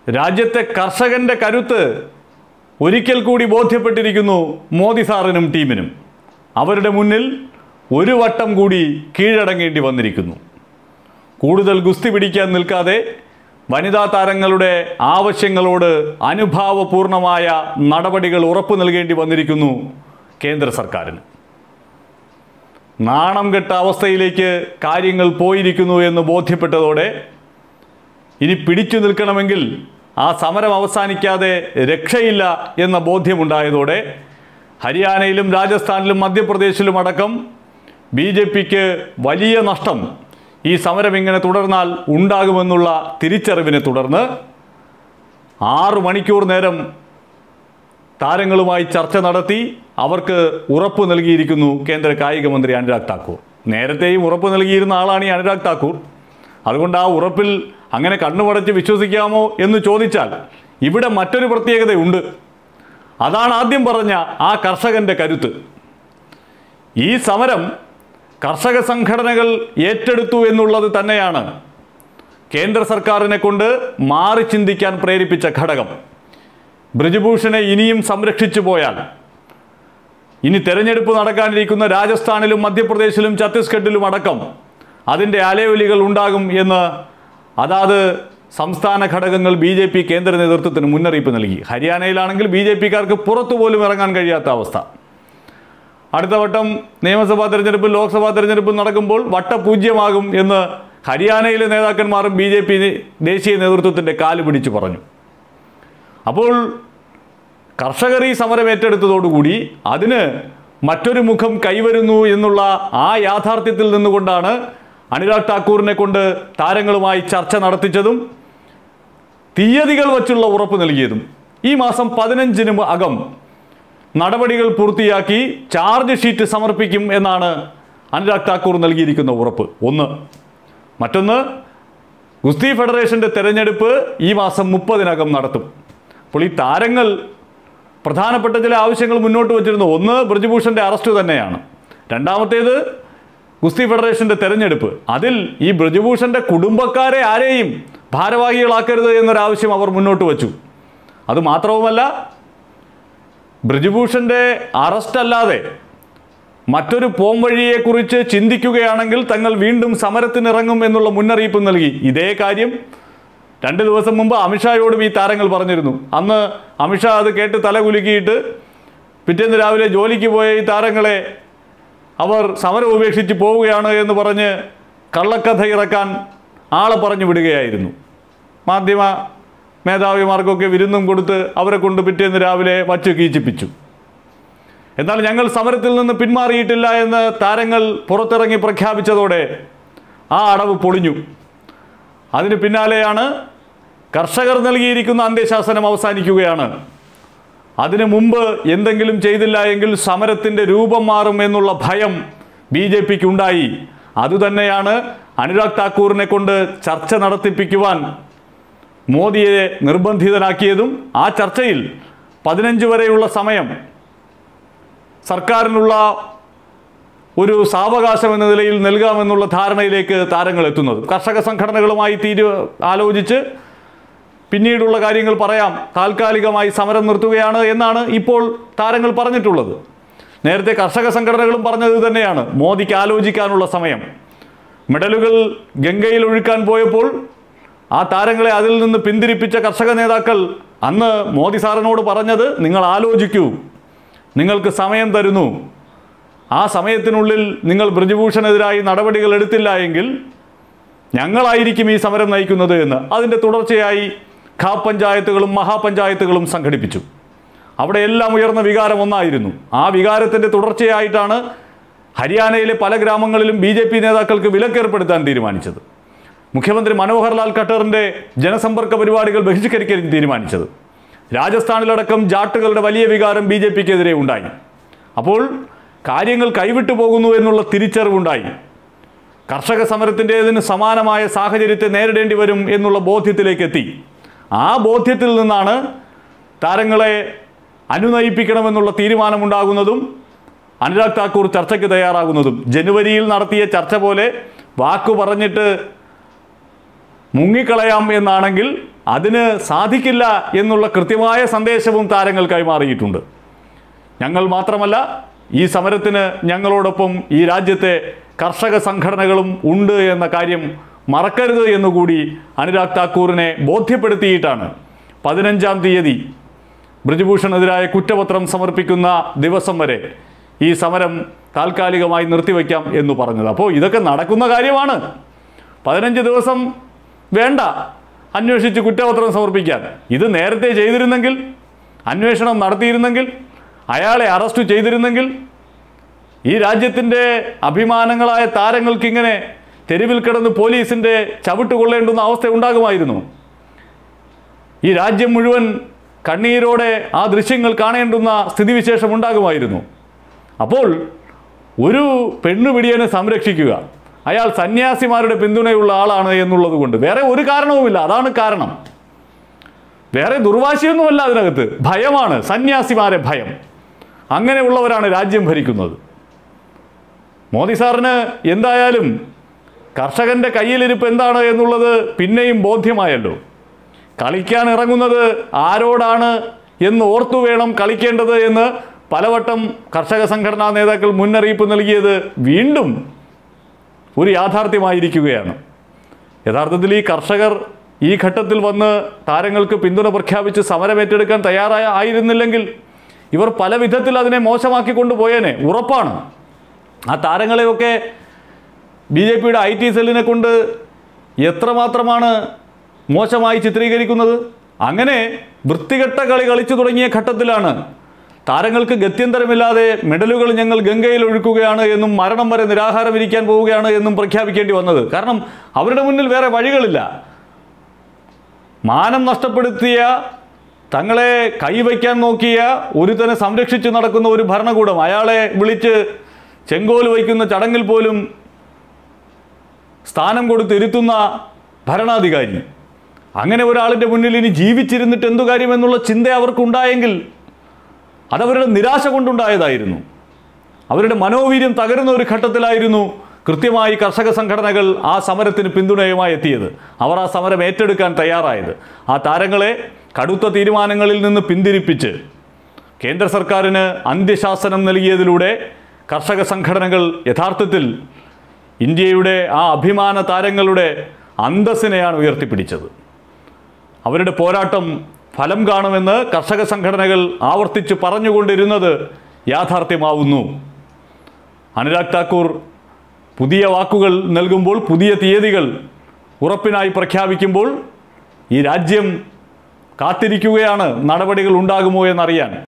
രാജ്യത്തെ കർഷകന്റെ കരുത്ത് ഒരിക്കൽ കൂടി ബോധ്യപ്പെട്ടിരിക്കുന്നു മോദി സാറിനും ടീമിനും അവരുടെ മുന്നിൽ ഒരു വട്ടം കൂടി കീഴടങ്ങേണ്ടി വന്നിരിക്കുന്നു കൂടുതൽ ഗുസ്തി പിടിക്കാൻ നിൽക്കാതെ വനിതാ താരങ്ങളുടെ ആവശ്യങ്ങളോട് അനുഭാവപൂർണമായ നടപടികൾ ഉറപ്പു നൽകേണ്ടി വന്നിരിക്കുന്നു കേന്ദ്ര സർക്കാരിന് നാണം കെട്ട അവസ്ഥയിലേക്ക് കാര്യങ്ങൾ പോയിരിക്കുന്നു എന്ന് ബോധ്യപ്പെട്ടതോടെ ഇനി പിടിച്ചു നിൽക്കണമെങ്കിൽ ആ സമരം അവസാനിക്കാതെ രക്ഷയില്ല എന്ന ബോധ്യമുണ്ടായതോടെ ഹരിയാനയിലും രാജസ്ഥാനിലും മധ്യപ്രദേശിലും അടക്കം ബി ജെ പിക്ക് വലിയ നഷ്ടം ഈ സമരം ഇങ്ങനെ തുടർന്നാൽ ഉണ്ടാകുമെന്നുള്ള തിരിച്ചറിവിനെ തുടർന്ന് ആറു മണിക്കൂർ നേരം താരങ്ങളുമായി ചർച്ച നടത്തി അവർക്ക് ഉറപ്പ് നൽകിയിരിക്കുന്നു കേന്ദ്ര കായിക മന്ത്രി അനുരാഗ് താക്കൂർ നേരത്തെയും ഉറപ്പ് നൽകിയിരുന്ന ആളാണ് ഈ അനുരാഗ് താക്കൂർ അതുകൊണ്ട് ആ ഉറപ്പിൽ അങ്ങനെ കണ്ണുമടച്ച് വിശ്വസിക്കാമോ എന്ന് ചോദിച്ചാൽ ഇവിടെ മറ്റൊരു പ്രത്യേകതയുണ്ട് അതാണ് ആദ്യം പറഞ്ഞ ആ കർഷകന്റെ കരുത്ത് ഈ സമരം കർഷക സംഘടനകൾ ഏറ്റെടുത്തു എന്നുള്ളത് തന്നെയാണ് കേന്ദ്ര സർക്കാരിനെ കൊണ്ട് മാറി ചിന്തിക്കാൻ പ്രേരിപ്പിച്ച ഘടകം ബ്രിജഭൂഷണെ ഇനിയും സംരക്ഷിച്ചു പോയാൽ ഇനി തെരഞ്ഞെടുപ്പ് നടക്കാനിരിക്കുന്ന രാജസ്ഥാനിലും മധ്യപ്രദേശിലും ഛത്തീസ്ഗഡിലും അടക്കം അതിൻ്റെ അലയൊലികൾ ഉണ്ടാകും എന്ന് അതാത് സംസ്ഥാന ഘടകങ്ങൾ ബി ജെ പി കേന്ദ്ര നേതൃത്വത്തിന് മുന്നറിയിപ്പ് നൽകി ഹരിയാനയിലാണെങ്കിൽ ബി ജെ പിക്കാർക്ക് പുറത്തു പോലും ഇറങ്ങാൻ കഴിയാത്ത അവസ്ഥ അടുത്ത വട്ടം നിയമസഭാ തെരഞ്ഞെടുപ്പും ലോക്സഭാ തെരഞ്ഞെടുപ്പും നടക്കുമ്പോൾ വട്ടപൂജ്യമാകും എന്ന് ഹരിയാനയിലെ നേതാക്കന്മാരും ബി ജെ പി ദേശീയ നേതൃത്വത്തിൻ്റെ കാല് പിടിച്ചു പറഞ്ഞു അപ്പോൾ കർഷകർ ഈ സമരം ഏറ്റെടുത്തതോടുകൂടി അതിന് മറ്റൊരു മുഖം കൈവരുന്നു എന്നുള്ള ആ യാഥാർത്ഥ്യത്തിൽ നിന്നുകൊണ്ടാണ് അനുരാഗ് ഠാക്കൂറിനെ കൊണ്ട് താരങ്ങളുമായി ചർച്ച നടത്തിച്ചതും തീയതികൾ വച്ചുള്ള ഉറപ്പ് നൽകിയതും ഈ മാസം പതിനഞ്ചിന് അകം നടപടികൾ പൂർത്തിയാക്കി ചാർജ് ഷീറ്റ് സമർപ്പിക്കും എന്നാണ് അനുരാഗ് ഠാക്കൂർ നൽകിയിരിക്കുന്ന ഉറപ്പ് ഒന്ന് മറ്റൊന്ന് ഗുസ്തി ഫെഡറേഷൻ്റെ തെരഞ്ഞെടുപ്പ് ഈ മാസം മുപ്പതിനകം നടത്തും അപ്പോൾ ഈ താരങ്ങൾ പ്രധാനപ്പെട്ട ചില ആവശ്യങ്ങൾ മുന്നോട്ട് വച്ചിരുന്നു ഒന്ന് ബ്രജഭൂഷൻ്റെ അറസ്റ്റ് തന്നെയാണ് രണ്ടാമത്തേത് ഗുസ്തി ഫെഡറേഷൻ്റെ തെരഞ്ഞെടുപ്പ് അതിൽ ഈ ബ്രജഭൂഷൻ്റെ കുടുംബക്കാരെ ആരെയും ഭാരവാഹികളാക്കരുത് എന്നൊരാവശ്യം അവർ മുന്നോട്ട് വച്ചു അതുമാത്രവുമല്ല ബ്രിജഭൂഷൻ്റെ അറസ്റ്റ് അല്ലാതെ മറ്റൊരു പോംവഴിയെക്കുറിച്ച് ചിന്തിക്കുകയാണെങ്കിൽ തങ്ങൾ വീണ്ടും സമരത്തിനിറങ്ങും എന്നുള്ള മുന്നറിയിപ്പ് നൽകി ഇതേ കാര്യം രണ്ട് ദിവസം മുമ്പ് അമിത്ഷായോടും ഈ താരങ്ങൾ പറഞ്ഞിരുന്നു അന്ന് അമിത്ഷാ അത് കേട്ട് തല കുലുക്കിയിട്ട് പിറ്റേന്ന് രാവിലെ ജോലിക്ക് പോയ ഈ താരങ്ങളെ അവർ സമരം ഉപേക്ഷിച്ച് പോവുകയാണ് എന്ന് പറഞ്ഞ് കള്ളക്കഥ ഇറക്കാൻ ആളെ പറഞ്ഞു വിടുകയായിരുന്നു മാധ്യമ മേധാവിമാർക്കൊക്കെ വിരുന്നും കൊടുത്ത് അവരെ കൊണ്ട് പിറ്റേന്ന് രാവിലെ വച്ച് കീച്ചിപ്പിച്ചു എന്നാൽ ഞങ്ങൾ സമരത്തിൽ നിന്ന് പിന്മാറിയിട്ടില്ല എന്ന് താരങ്ങൾ പുറത്തിറങ്ങി പ്രഖ്യാപിച്ചതോടെ ആ അടവ് പൊളിഞ്ഞു അതിന് പിന്നാലെയാണ് കർഷകർ നൽകിയിരിക്കുന്ന അന്ത്യശാസനം അവസാനിക്കുകയാണ് അതിനു മുമ്പ് എന്തെങ്കിലും ചെയ്തില്ല എങ്കിൽ സമരത്തിൻ്റെ രൂപം മാറും എന്നുള്ള ഭയം ബി ജെ പിക്ക് ഉണ്ടായി അതുതന്നെയാണ് അനുരാഗ് താക്കൂറിനെ കൊണ്ട് ചർച്ച നടത്തിപ്പിക്കുവാൻ മോദിയെ നിർബന്ധിതനാക്കിയതും ആ ചർച്ചയിൽ പതിനഞ്ച് വരെയുള്ള സമയം സർക്കാരിനുള്ള ഒരു സാവകാശം എന്ന നിലയിൽ നൽകാമെന്നുള്ള ധാരണയിലേക്ക് താരങ്ങൾ എത്തുന്നത് കർഷക സംഘടനകളുമായി തീരു ആലോചിച്ച് പിന്നീടുള്ള കാര്യങ്ങൾ പറയാം താൽക്കാലികമായി സമരം നിർത്തുകയാണ് എന്നാണ് ഇപ്പോൾ താരങ്ങൾ പറഞ്ഞിട്ടുള്ളത് നേരത്തെ കർഷക സംഘടനകളും പറഞ്ഞത് തന്നെയാണ് മോദിക്ക് ആലോചിക്കാനുള്ള സമയം മെഡലുകൾ ഗംഗയിൽ ഒഴുക്കാൻ പോയപ്പോൾ ആ താരങ്ങളെ അതിൽ നിന്ന് പിന്തിരിപ്പിച്ച കർഷക നേതാക്കൾ അന്ന് മോദി സാറിനോട് പറഞ്ഞത് നിങ്ങൾ ആലോചിക്കൂ നിങ്ങൾക്ക് സമയം തരുന്നു ആ സമയത്തിനുള്ളിൽ നിങ്ങൾ ബ്രജഭൂഷണെതിരായി നടപടികൾ എടുത്തില്ല എങ്കിൽ ഞങ്ങളായിരിക്കും ഈ സമരം നയിക്കുന്നത് എന്ന് അതിൻ്റെ തുടർച്ചയായി ഖാ പഞ്ചായത്തുകളും മഹാപഞ്ചായത്തുകളും സംഘടിപ്പിച്ചു അവിടെ എല്ലാം ഉയർന്ന വികാരം ഒന്നായിരുന്നു ആ വികാരത്തിൻ്റെ തുടർച്ചയായിട്ടാണ് ഹരിയാനയിലെ പല ഗ്രാമങ്ങളിലും ബി ജെ പി നേതാക്കൾക്ക് വിലക്കേർപ്പെടുത്താൻ തീരുമാനിച്ചത് മുഖ്യമന്ത്രി മനോഹർ ലാൽ ഖട്ടറിൻ്റെ ജനസമ്പർക്ക പരിപാടികൾ ബഹിഷ്കരിക്കാൻ തീരുമാനിച്ചത് രാജസ്ഥാനിലടക്കം ജാട്ടുകളുടെ വലിയ വികാരം ബി ജെ പിക്കെതിരെ ഉണ്ടായി അപ്പോൾ കാര്യങ്ങൾ കൈവിട്ടു പോകുന്നു എന്നുള്ള തിരിച്ചറിവുണ്ടായി കർഷക സമരത്തിൻ്റെതിന് സമാനമായ സാഹചര്യത്തെ നേരിടേണ്ടി വരും എന്നുള്ള ബോധ്യത്തിലേക്ക് എത്തി ആ ബോധ്യത്തിൽ നിന്നാണ് താരങ്ങളെ അനുനയിപ്പിക്കണമെന്നുള്ള തീരുമാനമുണ്ടാകുന്നതും അനുരാഗ് താക്കൂർ ചർച്ചയ്ക്ക് തയ്യാറാകുന്നതും ജനുവരിയിൽ നടത്തിയ ചർച്ച പോലെ വാക്കു പറഞ്ഞിട്ട് മുങ്ങിക്കളയാം എന്നാണെങ്കിൽ അതിന് സാധിക്കില്ല എന്നുള്ള കൃത്യമായ സന്ദേശവും താരങ്ങൾ കൈമാറിയിട്ടുണ്ട് ഞങ്ങൾ മാത്രമല്ല ഈ സമരത്തിന് ഞങ്ങളോടൊപ്പം ഈ രാജ്യത്തെ കർഷക സംഘടനകളും ഉണ്ട് എന്ന കാര്യം മറക്കരുത് എന്നുകൂടി അനുരാഗ് താക്കൂറിനെ ബോധ്യപ്പെടുത്തിയിട്ടാണ് പതിനഞ്ചാം തീയതി ബ്രിജഭൂഷണെതിരായ കുറ്റപത്രം സമർപ്പിക്കുന്ന ദിവസം വരെ ഈ സമരം താൽക്കാലികമായി നിർത്തിവെക്കാം എന്ന് പറഞ്ഞത് അപ്പോൾ ഇതൊക്കെ നടക്കുന്ന കാര്യമാണ് പതിനഞ്ച് ദിവസം വേണ്ട അന്വേഷിച്ച് കുറ്റപത്രം സമർപ്പിക്കാൻ ഇത് നേരത്തെ ചെയ്തിരുന്നെങ്കിൽ അന്വേഷണം നടത്തിയിരുന്നെങ്കിൽ അയാളെ അറസ്റ്റ് ചെയ്തിരുന്നെങ്കിൽ ഈ രാജ്യത്തിൻ്റെ അഭിമാനങ്ങളായ താരങ്ങൾക്കിങ്ങനെ തെരുവിൽ കിടന്ന് പോലീസിൻ്റെ ചവിട്ട് കൊള്ളേണ്ടുന്ന അവസ്ഥ ഉണ്ടാകുമായിരുന്നു ഈ രാജ്യം മുഴുവൻ കണ്ണീരോടെ ആ ദൃശ്യങ്ങൾ കാണേണ്ടുന്ന സ്ഥിതിവിശേഷം ഉണ്ടാകുമായിരുന്നു അപ്പോൾ ഒരു പെണ്ണുപിടിയനെ സംരക്ഷിക്കുക അയാൾ സന്യാസിമാരുടെ പിന്തുണയുള്ള ആളാണ് എന്നുള്ളത് കൊണ്ട് വേറെ ഒരു കാരണവുമില്ല അതാണ് കാരണം വേറെ ദുർവാശിയൊന്നുമല്ല അതിനകത്ത് ഭയമാണ് സന്യാസിമാരെ ഭയം അങ്ങനെയുള്ളവരാണ് രാജ്യം ഭരിക്കുന്നത് മോദി സാറിന് എന്തായാലും കർഷകന്റെ കയ്യിലിരിപ്പ് എന്താണ് എന്നുള്ളത് പിന്നെയും ബോധ്യമായല്ലോ കളിക്കാൻ ഇറങ്ങുന്നത് ആരോടാണ് എന്ന് ഓർത്തു വേണം കളിക്കേണ്ടത് എന്ന് പലവട്ടം കർഷക സംഘടനാ നേതാക്കൾ മുന്നറിയിപ്പ് നൽകിയത് വീണ്ടും ഒരു യാഥാർത്ഥ്യമായിരിക്കുകയാണ് യഥാർത്ഥത്തിൽ ഈ കർഷകർ ഈ ഘട്ടത്തിൽ വന്ന് താരങ്ങൾക്ക് പിന്തുണ പ്രഖ്യാപിച്ച് സമരം ഏറ്റെടുക്കാൻ തയ്യാറായ ആയിരുന്നില്ലെങ്കിൽ ഇവർ പല വിധത്തിൽ അതിനെ മോശമാക്കി കൊണ്ടുപോയേനെ ഉറപ്പാണ് ആ താരങ്ങളെയൊക്കെ ബി ജെ പിയുടെ ഐ ടി സെല്ലിനെ കൊണ്ട് എത്രമാത്രമാണ് മോശമായി ചിത്രീകരിക്കുന്നത് അങ്ങനെ വൃത്തികെട്ട കളി കളിച്ചു തുടങ്ങിയ ഘട്ടത്തിലാണ് താരങ്ങൾക്ക് ഗത്യന്തരമില്ലാതെ മെഡലുകൾ ഞങ്ങൾ ഗംഗയിൽ ഒഴുക്കുകയാണ് എന്നും മരണം വരെ നിരാഹാരം ഇരിക്കാൻ പോവുകയാണ് എന്നും പ്രഖ്യാപിക്കേണ്ടി വന്നത് കാരണം അവരുടെ മുന്നിൽ വേറെ വഴികളില്ല മാനം നഷ്ടപ്പെടുത്തിയ തങ്ങളെ കൈവയ്ക്കാൻ നോക്കിയ ഒരുത്തനെ സംരക്ഷിച്ച് നടക്കുന്ന ഒരു ഭരണകൂടം അയാളെ വിളിച്ച് ചെങ്കോൽ വയ്ക്കുന്ന ചടങ്ങിൽ പോലും സ്ഥാനം കൊടുത്ത് ഇരുത്തുന്ന ഭരണാധികാരി അങ്ങനെ ഒരാളിൻ്റെ മുന്നിൽ ഇനി ജീവിച്ചിരുന്നിട്ട് എന്തു കാര്യം എന്നുള്ള ചിന്ത അവർക്കുണ്ടായെങ്കിൽ അതവരുടെ നിരാശ കൊണ്ടുണ്ടായതായിരുന്നു അവരുടെ മനോവീര്യം തകരുന്ന ഒരു ഘട്ടത്തിലായിരുന്നു കൃത്യമായി കർഷക സംഘടനകൾ ആ സമരത്തിന് പിന്തുണയുമായി എത്തിയത് അവർ ആ സമരം ഏറ്റെടുക്കാൻ തയ്യാറായത് ആ താരങ്ങളെ കടുത്ത തീരുമാനങ്ങളിൽ നിന്ന് പിന്തിരിപ്പിച്ച് കേന്ദ്ര സർക്കാരിന് അന്ത്യശാസനം നൽകിയതിലൂടെ കർഷക സംഘടനകൾ യഥാർത്ഥത്തിൽ ഇന്ത്യയുടെ ആ അഭിമാന താരങ്ങളുടെ അന്തസ്സിനെയാണ് ഉയർത്തിപ്പിടിച്ചത് അവരുടെ പോരാട്ടം ഫലം കാണുമെന്ന് കർഷക സംഘടനകൾ ആവർത്തിച്ച് പറഞ്ഞുകൊണ്ടിരുന്നത് യാഥാർത്ഥ്യമാവുന്നു അനുരാഗ് താക്കൂർ പുതിയ വാക്കുകൾ നൽകുമ്പോൾ പുതിയ തീയതികൾ ഉറപ്പിനായി പ്രഖ്യാപിക്കുമ്പോൾ ഈ രാജ്യം കാത്തിരിക്കുകയാണ് നടപടികൾ ഉണ്ടാകുമോ എന്നറിയാൻ